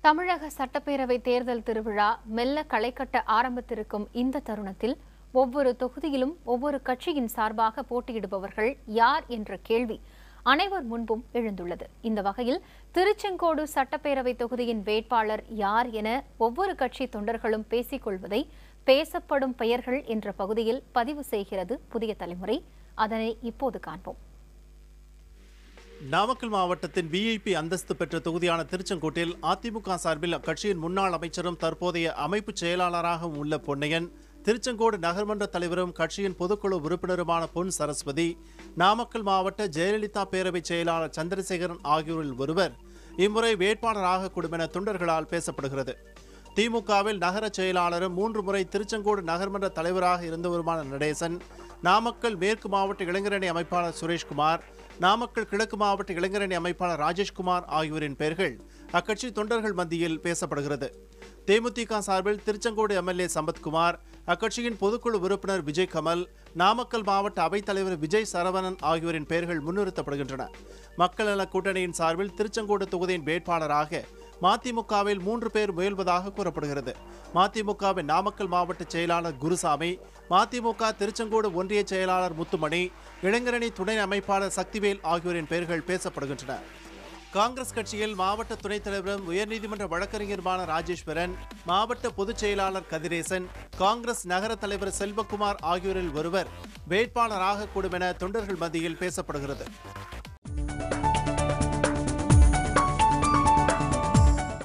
தமிழக சட்டப்பேரவை தேர்தல் திருவிழா மெல்ல களைக்கட்ட ஆரம்பித்திருக்கும் இந்த தருணத்தில் ஒவ்வொரு தொகுதியிலும் ஒவ்வொரு கட்சியின் சார்பாக போட்டியிடுபவர்கள் யார் என்ற கேள்வி அனைவர் முன்பும் எழுந்துள்ளது இந்த வகையில் திருச்செங்கோடு சட்டப்பேரவை தொகுதியின் வேட்பாளர் யார் என ஒவ்வொரு கட்சி தொண்டர்களும் பேசிக் கொள்வதை பேசப்படும் பெயர்கள் என்ற பகுதியில் பதிவு செய்கிறது புதிய தலைமுறை அதனை இப்போது காண்போம் நாமக்கல் மாவட்டத்தின் விஐபி அந்தஸ்து பெற்ற தொகுதியான திருச்செங்கோட்டில் அதிமுக சார்பில் அக்கட்சியின் முன்னாள் அமைச்சரும் தற்போதைய அமைப்பு செயலாளராகவும் உள்ள பொன்னையன் திருச்செங்கோடு நகர்மன்ற தலைவரும் கட்சியின் பொதுக்குழு உறுப்பினருமான பொன் சரஸ்வதி நாமக்கல் மாவட்ட ஜெயலலிதா பேரவை செயலாளர் சந்திரசேகரன் ஆகியோரில் ஒருவர் இம்முறை வேட்பாளராக கூடும் என தொண்டர்களால் பேசப்படுகிறது திமுகவில் நகர செயலாளரும் மூன்று முறை திருச்செங்கோடு நகர்மன்ற தலைவராக இருந்தவருமான நடேசன் நாமக்கல் மேற்கு மாவட்ட இளைஞரணி அமைப்பாளர் சுரேஷ்குமார் நாமக்கல் கிழக்கு மாவட்ட இளைஞரணி அமைப்பாளர் ராஜேஷ்குமார் ஆகியோரின் பெயர்கள் அக்கட்சி தொண்டர்கள் மத்தியில் பேசப்படுகிறது தேமுதிக சார்பில் திருச்செங்கோடு எம்எல்ஏ சம்பத்குமார் அக்கட்சியின் பொதுக்குழு உறுப்பினர் விஜய் கமல் நாமக்கல் மாவட்ட அவைத்தலைவர் விஜய் சரவணன் ஆகியோரின் பெயர்கள் முன்னிறுத்தப்படுகின்றன மக்கள் நல கூட்டணியின் சார்பில் திருச்செங்கோடு தொகுதியின் வேட்பாளராக மதிமுகவில் மூன்று பேர் முயல்வதாக கூறப்படுகிறது மதிமுகவின் நாமக்கல் மாவட்ட செயலாளர் குருசாமி மதிமுக திருச்செங்கோடு ஒன்றிய செயலாளர் முத்துமணி இளைஞரணி துணை அமைப்பாளர் சக்திவேல் ஆகியோரின் பெயர்கள் பேசப்படுகின்றன காங்கிரஸ் கட்சியில் மாவட்ட துணைத் தலைவரும் உயர்நீதிமன்ற வழக்கறிஞருமான ராஜேஸ்வரன் மாவட்ட பொதுச் செயலாளர் கதிரேசன் காங்கிரஸ் நகர தலைவர் செல்வகுமார் ஆகியோரில் ஒருவர் வேட்பாளராக கூடும் என தொண்டர்கள் மத்தியில் பேசப்படுகிறது